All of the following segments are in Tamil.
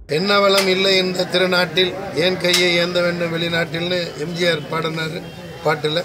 என்ன வளம் இல்லை இந்த திருநாட்டில் ஏன் கையை ஏந்த வேண்டும் வெளிநாட்டில்னு எம்ஜிஆர் பாடினார் பாட்டில்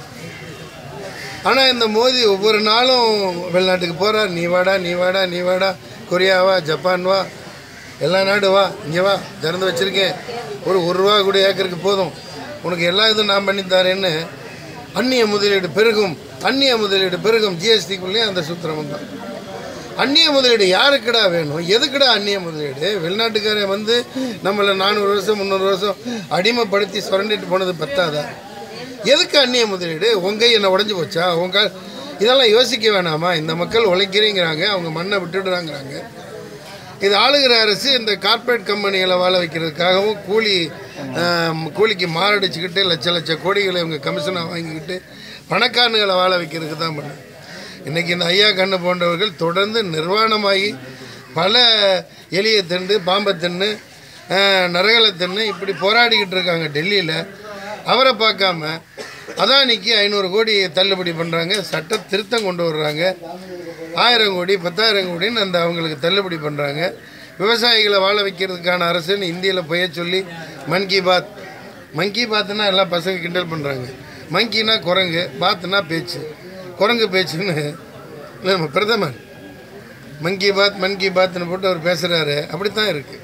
ஆனால் இந்த மோதி ஒவ்வொரு நாளும் வெளிநாட்டுக்கு போகிறார் நீ வாடா நீ வாடா நீ வாடா கொரியா வா ஜப்பான் வா எல்லா நாடு வா இங்கே வா திறந்து வச்சுருக்கேன் ஒரு ஒரு ரூபா கூட ஏக்கருக்கு போதும் உனக்கு எல்லா இதுவும் நான் பண்ணி தரேன்னு அந்நிய முதலீடு பெருகும் அந்நிய முதலீடு பெருகும் ஜிஎஸ்டிக்குள்ளேயே அந்த சூத்திரம் தான் அந்நிய முதலீடு யாருக்குடா வேணும் எதுக்குடா அந்நிய முதலீடு வெளிநாட்டுக்காரன் வந்து நம்மளை நானூறு வருஷம் முந்நூறு வருஷம் அடிமைப்படுத்தி சுரண்டிட்டு போனது பத்தாதா எதுக்கு அந்நிய முதலீடு உங்க என்ன உடஞ்சி போச்சா உங்க இதெல்லாம் யோசிக்க வேணாமா இந்த மக்கள் உழைக்கிறேங்கிறாங்க அவங்க மண்ணை விட்டுடுறாங்கிறாங்க இது ஆளுகிற அரசு இந்த கார்ப்பரேட் கம்பெனிகளை வாழ வைக்கிறதுக்காகவும் கூலி ஆம், கூலிக்கு மாரடிச்சுக்கிட்டு லட்ச லட்ச கோடிகளை இவங்க கமிஷனாக வாங்கிக்கிட்டு பணக்காரனுகளை வாழ வைக்கிறதுக்கு தான் பண்ணு இன்றைக்கி இந்த ஐயா கண்ணு போன்றவர்கள் தொடர்ந்து நிர்வாணமாகி பல எலியை தின்னு பாம்பை தின்னு ஆஹ், நரகளை தின்னு இப்படி போராடிக்கிட்டு இருக்காங்க டெல்லியில் அவரை பார்க்காம அதானிக்கு ஐநூறு கோடி தள்ளுபடி பண்ணுறாங்க சட்ட திருத்தம் கொண்டு வர்றாங்க ஆயிரம் கோடி பத்தாயிரம் கோடின்னு அந்த அவங்களுக்கு தள்ளுபடி பண்ணுறாங்க விவசாயிகளை வாழ வைக்கிறதுக்கான அரசுன்னு இந்தியில் போய சொல்லி மன் கி பாத் மன் கி பாத்னா எல்லாம் பசங்க கிண்டல் பண்ணுறாங்க மங்கினா குரங்கு பாத்துனா பேச்சு குரங்கு பேச்சுன்னு நம்ம பிரதமர் மன் கி பாத் மன் கி பாத்னு போட்டு அவர் பேசுகிறாரு அப்படித்தான் இருக்குது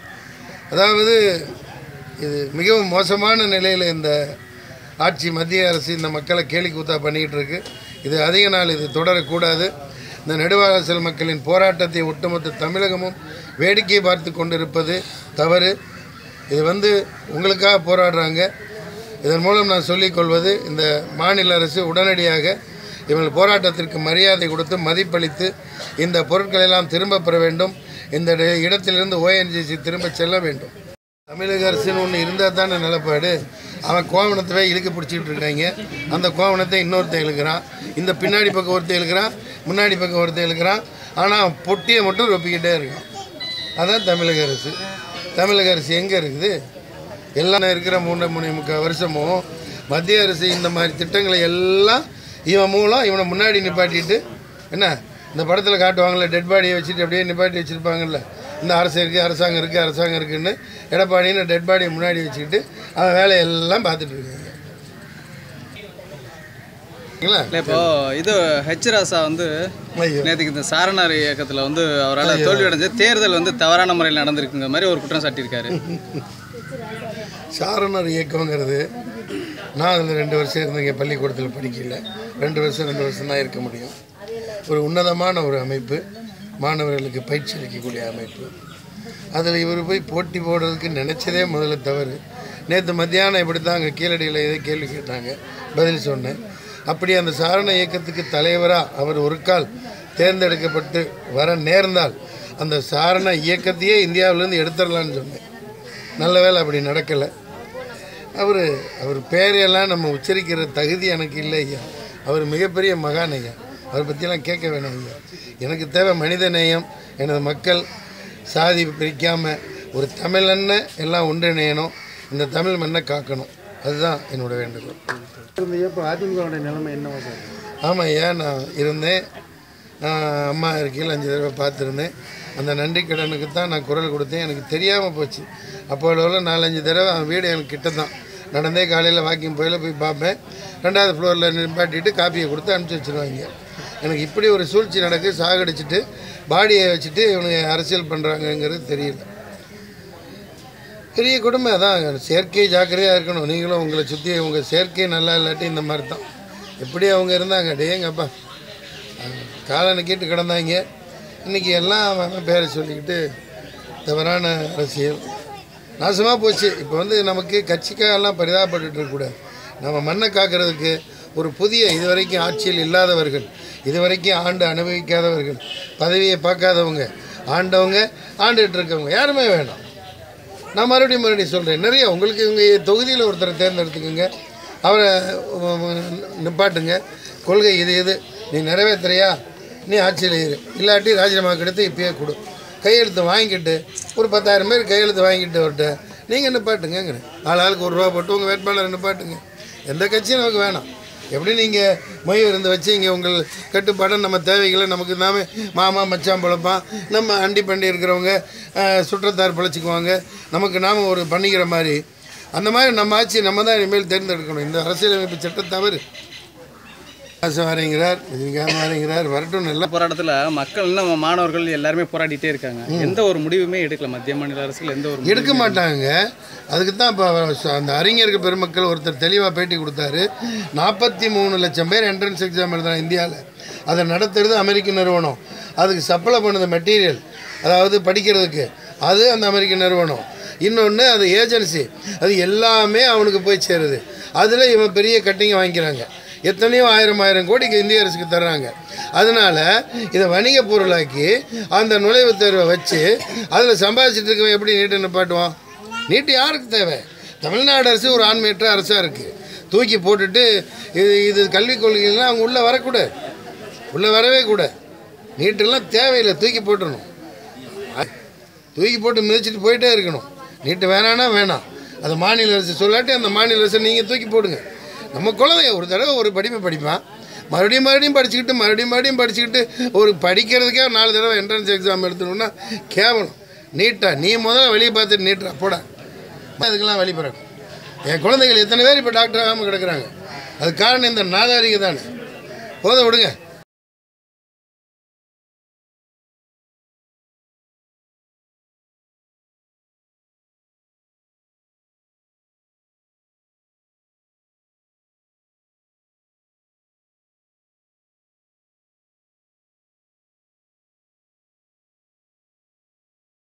அதாவது இது மிகவும் மோசமான நிலையில் இந்த ஆட்சி மத்திய அரசு இந்த மக்களை கேலி கூத்தா பண்ணிக்கிட்டு இருக்கு இது அதிக நாள் இது தொடரக்கூடாது இந்த நெடுவாசல் மக்களின் போராட்டத்தை ஒட்டுமொத்த தமிழகமும் வேடிக்கை பார்த்து கொண்டிருப்பது தவறு இது வந்து உங்களுக்காக போராடுறாங்க இதன் மூலம் நான் சொல்லிக்கொள்வது இந்த மாநில அரசு உடனடியாக இவங்கள் போராட்டத்திற்கு மரியாதை கொடுத்து மதிப்பளித்து இந்த பொருட்களை எல்லாம் திரும்ப பெற வேண்டும் இந்த இட- இடத்திலிருந்து ஓஎன்ஜிசி திரும்ப செல்ல வேண்டும் தமிழக அரசுன்னு ஒன்று இருந்தால் தானே நிலப்பாடு அவன் கோவணத்தவே இழுக்க பிடிச்சிட்டு இருக்காங்க அந்த கோவணத்தை இன்னொருத்தன் இழுக்கிறான் இந்த பின்னாடி பக்கம் ஒருத்தன் இழுக்கிறான் முன்னாடி பக்கம் ஒருத்தன் இழுக்கிறான் ஆனால் பொட்டியை மட்டும் ரொப்பிக்கிட்டே இருக்கான் அதான் தமிழக அரசு தமிழக அரசு எங்கே இருக்குது எல்லாம் இருக்கிற மூணு மூணு முக்கால் வருஷமும் மத்திய அரசு இந்த மாதிரி திட்டங்களை எல்லாம் இவன் மூலம் இவனை முன்னாடி நிப்பாட்டிட்டு என்ன இந்த படத்தில் காட்டுவாங்கள்ல டெட் பாடியை வச்சுட்டு அப்படியே நிப்பாட்டி வச்சுருப்பாங்கல்ல இந்த அரசு இருக்குது அரசாங்கம் இருக்குது அரசாங்கம் இருக்குன்னு எடப்பாடின்னு டெட் பாடியை முன்னாடி வச்சுக்கிட்டு அவன் வேலையெல்லாம் பார்த்துட்டு இருக்காங்க சரிங்களா? இல்லை இப்போ இது ஹெச் ராசா வந்து ஐயோ நேற்றுக்கு இந்த சாரணர் இயக்கத்தில் வந்து அவரால் தோல்வி அடைஞ்சு தேர்தல் வந்து தவறான முறையில் நடந்திருக்குங்க மாதிரி ஒரு குற்றம் சாட்டியிருக்காரு சாரணர் இயக்கங்கிறது நான் அதில் ரெண்டு வருஷம் இருந்தேங்க பள்ளிக்கூடத்தில் படிக்கல ரெண்டு வருஷம் ரெண்டு வருஷம் தான் இருக்க முடியும் ஒரு உன்னதமான ஒரு அமைப்பு மாணவர்களுக்கு பயிற்சி அளிக்கக்கூடிய அமைப்பு அதில் இவர் போய் போட்டி போடுறதுக்கு நினச்சதே முதல்ல தவறு நேற்று மத்தியானம் இப்படி தான் அங்கே கீழடியில் இதே கேள்வி கேட்டாங்க பதில் சொன்னேன் அப்படி அந்த சாரண இயக்கத்துக்கு தலைவராக அவர் ஒரு கால் தேர்ந்தெடுக்கப்பட்டு வர நேர்ந்தால் அந்த சாரண இயக்கத்தையே இந்தியாவிலேருந்து எடுத்துடலான்னு சொன்னேன் நல்ல வேளை அப்படி நடக்கலை அவர் அவர் பேரையெல்லாம் நம்ம உச்சரிக்கிற தகுதி எனக்கு இல்லை ஐயா அவர் மிகப்பெரிய மகான் ஐயா அவரை பற்றியெல்லாம் கேட்க வேணாம் ஐயா எனக்கு தேவை மனித நேயம் எனது மக்கள் சாதி பிரிக்காமல் ஒரு தமிழன்னு எல்லாம் ஒன்றிணையணும் இந்த தமிழ் மண்ணை காக்கணும் அதுதான் என்னோட வேண்டுகோள் இப்போ அதிமுகவுடைய நிலைமை என்னவா சார் ஆமாம் ஐயா நான் இருந்தேன் நான் அம்மா இருக்கையில் அஞ்சு தடவை பார்த்துருந்தேன் அந்த நன்றி கடனுக்கு தான் நான் குரல் கொடுத்தேன் எனக்கு தெரியாமல் போச்சு அப்போ உள்ள நாலஞ்சு தடவை அவன் வீடு எனக்கு கிட்ட தான் நடந்தே காலையில் வாக்கிங் போயில போய் பார்ப்பேன் ரெண்டாவது ஃப்ளோரில் நிப்பாட்டிட்டு காப்பியை கொடுத்து அனுப்பிச்சி வச்சுருவாங்க எனக்கு இப்படி ஒரு சூழ்ச்சி நடக்கு சாகடிச்சிட்டு பாடியை வச்சுட்டு இவனுங்க அரசியல் பண்ணுறாங்கங்கிறது தெரியல பெரிய கொடுமை அதான் செயற்கை ஜாக்கிரதையாக இருக்கணும் நீங்களும் உங்களை சுற்றி உங்கள் செயற்கை நல்லா இல்லாட்டி இந்த மாதிரி தான் எப்படி அவங்க இருந்தாங்க டேங்கப்பா காலனை கேட்டு கிடந்தாங்க இன்றைக்கி எல்லாம் அவன் பேரை சொல்லிக்கிட்டு தவறான அரசியல் நாசமாக போச்சு இப்போ வந்து நமக்கு கட்சிக்காகலாம் பரிதாபப்பட்டுட்டு இருக்கக்கூடாது நம்ம மண்ணை காக்கிறதுக்கு ஒரு புதிய இதுவரைக்கும் ஆட்சியில் இல்லாதவர்கள் இதுவரைக்கும் ஆண்டு அனுபவிக்காதவர்கள் பதவியை பார்க்காதவங்க ஆண்டவங்க ஆண்டுகிட்டு இருக்கவங்க யாருமே வேணாம் நான் மறுபடியும் மறுபடியும் சொல்கிறேன் நிறைய உங்களுக்கு இவங்க தொகுதியில் ஒருத்தரை தேர்ந்தெடுத்துக்கோங்க அவரை உம், நிப்பாட்டுங்க கொள்கை இது இது நீ நிறைவேற்றுறியா நீ ஆட்சியில் இரு இல்லாட்டி ராஜினாமா எடுத்து இப்பயே கொடு கையெழுத்து வாங்கிட்டு ஒரு பத்தாயிரம் பேர் கையெழுத்து வாங்கிட்டு அவர்கிட்ட நீங்கள் நிப்பாட்டுங்கிறேன் ஆள் ஆளுக்கு ஒரு ரூபா போட்டு உங்கள் வேட்பாளரை நிப்பாட்டுங்க எந்த கட்சியும் நமக்கு வேணாம் எப்படி நீங்கள் மொய் விருந்து வச்சு இங்கே உங்கள் கட்டுப்பாடை நம்ம தேவைகளை நமக்கு நாம மாமா மச்சான் பிழைப்பான் நம்ம அண்டி பண்டி இருக்கிறவங்க அஹ், சுற்றத்தார் பிழைச்சிக்குவாங்க நமக்கு நாம் ஒரு பண்ணிக்கிற மாதிரி அந்த மாதிரி நம்ம ஆட்சி நம்ம தான் இனிமேல் தேர்ந்தெடுக்கணும் இந்த அரசியலமைப்பு சட்டம் தவறு காசு வரேங்கிறார் இதுக்காக வரேங்கிறார் வரட்டும் நல்லா போராட்டத்தில் மக்கள் இன்னும் மாணவர்கள் எல்லாருமே போராடிட்டே இருக்காங்க எந்த ஒரு முடிவுமே எடுக்கல மத்திய மாநில அரசுகள் எந்த ஒரு எடுக்க மாட்டாங்க அதுக்கு தான் இப்போ அந்த அறிஞர்கள் பெருமக்கள் ஒருத்தர் தெளிவாக பேட்டி கொடுத்தாரு நாற்பத்தி மூணு லட்சம் பேர் என்ட்ரன்ஸ் எக்ஸாம் எழுதுறாங்க இந்தியாவில் அதை நடத்துறது அமெரிக்க நிறுவனம் அதுக்கு சப்ளை பண்ணுது மெட்டீரியல் அதாவது படிக்கிறதுக்கு அது அந்த அமெரிக்க நிறுவனம் இன்னொன்று அது ஏஜென்சி அது எல்லாமே அவனுக்கு போய் சேருது அதில் இவன் பெரிய கட்டிங்க வாங்கிக்கிறாங்க எத்தனையோ ஆயிரம் ஆயிரம் கோடிக்கு இந்திய அரசுக்கு தர்றாங்க அதனால இதை வணிக பொருளாக்கி அந்த நுழைவுத் தேர்வை வச்சு அதில் சம்பாதிச்சிட்டு இருக்கவன் எப்படி நீட்டை நிப்பாட்டுவான் நீட்டு யாருக்கு தேவை தமிழ்நாடு அரசு ஒரு ஆண்மையற்ற அரசாக இருக்குது தூக்கி போட்டுட்டு இது இது கல்விக் கொள்கைகள்லாம் அவங்க உள்ளே வரக்கூடாது உள்ளே வரவே கூட நீட்டெல்லாம் தேவையில்லை தூக்கி போட்டுடணும் தூக்கி போட்டு மிதிச்சிட்டு போயிட்டே இருக்கணும் நீட்டு வேணான்னா வேணாம் அது மாநில அரசு சொல்லாட்டி அந்த மாநில அரசு நீங்கள் தூக்கி போடுங்க நம்ம குழந்தைய ஒரு தடவை ஒரு படிப்பை படிப்பான் மறுபடியும் மறுபடியும் படிச்சுக்கிட்டு மறுபடியும் மறுபடியும் படிச்சுக்கிட்டு ஒரு படிக்கிறதுக்கே நாலு தடவை என்ட்ரன்ஸ் எக்ஸாம் எடுத்துனோம்னா கேவலம் நீட்டா நீ முதல்ல வெளியே பார்த்துட்டு நீட்டா போடா அதுக்கெல்லாம் வழி பிறக்கும் என் குழந்தைகள் எத்தனை பேர் இப்போ டாக்டர் ஆகாமல் கிடக்குறாங்க அது காரணம் இந்த நாதாரிக தானே போத விடுங்க